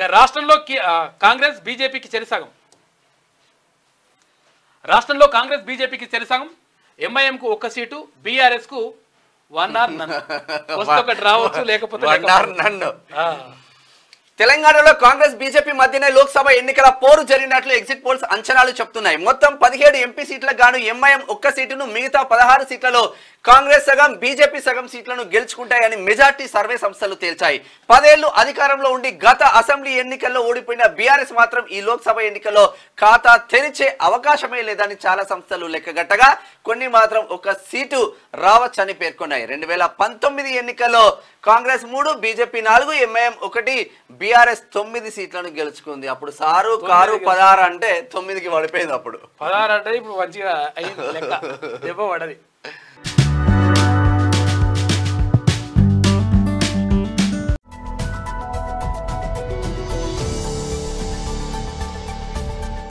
ఇక రాష్ట్రంలో కి- ఆ, కాంగ్రెస్ బీజేపీకి చెరిసగం రాష్ట్రంలో కాంగ్రెస్ బీజేపీకి చెరిసగం ఎంఐఎంకు ఒక్క సీటు బీఆర్ఎస్ కు వన్ ఆర్ నన్ వస్తే ఒకటి రావచ్చు లేకపోతే వన్నారు లేకపోతే. నన్ను ఆ, తెలంగాణలో కాంగ్రెస్ బీజేపీ మధ్యనే లోక్సభ ఎన్నికల పోరు జరిగినట్లు ఎగ్జిట్ పోల్స్ అంచనాలు చెప్తున్నాయి మొత్తం పదిహేడు ఎంపీ సీట్లకు గాను ఎంఐఎం ఒక్క సీటును మిగతా పదహారు సీట్లలో కాంగ్రెస్ సగం బీజేపీ సగం సీట్లను గెలుచుకుంటాయని మెజార్టీ సర్వే సంస్థలు తేల్చాయి పదేళ్లు అధికారంలో ఉండి గత అసెంబ్లీ ఎన్నికల్లో ఓడిపోయిన బీఆర్ఎస్ మాత్రం ఈ లోక్సభ ఎన్నికల్లో ఖాతా తెరిచే అవకాశమే లేదని చాలా సంస్థలు లెక్కగట్టగా కొన్ని మాత్రం ఒక సీటు రావచ్చని పేర్కొన్నాయి రెండు వేల పంతొమ్మిది ఎన్నికల్లో కాంగ్రెస్ మూడు బీజేపీ నాలుగు ఎంఐఎం ఒకటి బీఆర్ఎస్ తొమ్మిది సీట్లను గెలుచుకుంది అప్పుడు సారు కారు పదహారు అంటే తొమ్మిదికి పడిపోయింది అప్పుడు పదహారు అంటే ఇప్పుడు మంచిగా అయింది లెక్క దెబ్బ పడది